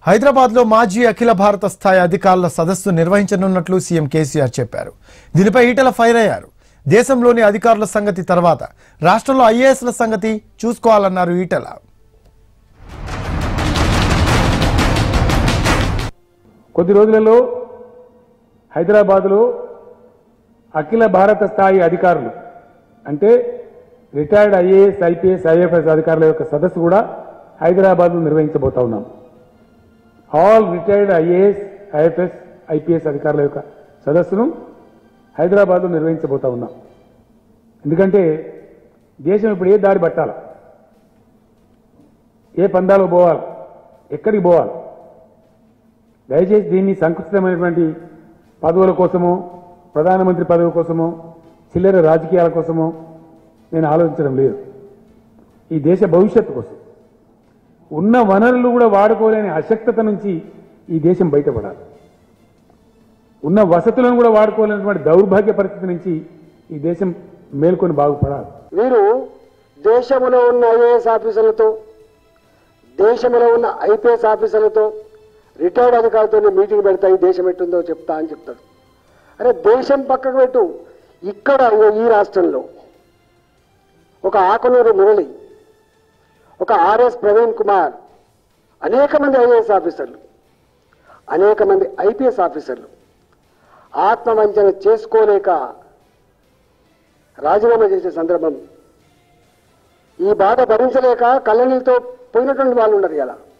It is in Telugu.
హైదరాబాద్ లో మాజీ అఖిల భారత స్థాయి అధికారుల సదస్సు నిర్వహించనున్నట్లు సీఎం కేసీఆర్ చెప్పారు దీనిపై ఈటల ఫైర్ అయ్యారు దేశంలోని అధికారుల సంగతి తర్వాత రాష్ట్రంలో ఐఏఎస్ల సంగతి చూసుకోవాలన్నారు ఈటల కొద్ది రోజులలో హైదరాబాదులో అఖిల భారత స్థాయి అధికారులు అంటే రిటైర్డ్ ఐఏఎస్ ఐపీఎస్ ఐఎఫ్ఎస్ అధికారుల యొక్క సదస్సు కూడా హైదరాబాద్లో నిర్వహించబోతా ఉన్నాం all retired IAS IFS IPS అధికారుల యొక్క సదస్సును హైదరాబాద్లో నిర్వహించబోతా ఉన్నాం ఎందుకంటే దేశం ఇప్పుడు ఏ దారి పట్టాలి ఏ పందాలో పోవాలి ఎక్కడికి పోవాలి దయచేసి దీన్ని సంకుచితమైనటువంటి పదవుల కోసమో ప్రధానమంత్రి పదవి కోసమో చిల్లర రాజకీయాల కోసమో నేను ఆలోచించడం లేదు ఈ దేశ భవిష్యత్తు కోసం ఉన్న వనరులు కూడా వాడుకోలేని అశక్తత నుంచి ఈ దేశం బయటపడాలి ఉన్న వసతులను కూడా వాడుకోలేనటువంటి దౌర్భాగ్య పరిస్థితి నుంచి ఈ దేశం మేల్కొని బాగుపడాలి వీరు దేశంలో ఉన్న ఐఏఎస్ ఆఫీసర్లతో దేశంలో ఉన్న ఐపీఎస్ ఆఫీసర్లతో రిటైర్డ్ అధికారులతో మీటింగ్ పెడతా ఈ దేశం ఎట్టుందో చెప్తా అని చెప్తాడు అరే దేశం పక్కకు పెట్టు ఇక్కడ ఇగో ఈ రాష్ట్రంలో ఒక ఆకునూరు మురళి ఒక ఆర్ఎస్ ప్రవీణ్ కుమార్ అనేక మంది ఐఏఎస్ ఆఫీసర్లు అనేక మంది ఐపీఎస్ ఆఫీసర్లు ఆత్మవంచన చేసుకోలేక రాజీనామా చేసే సందర్భం ఈ బాధ భరించలేక కళ్ళనీళ్ళతో పోయినటువంటి వాళ్ళు ఉండరు ఇలా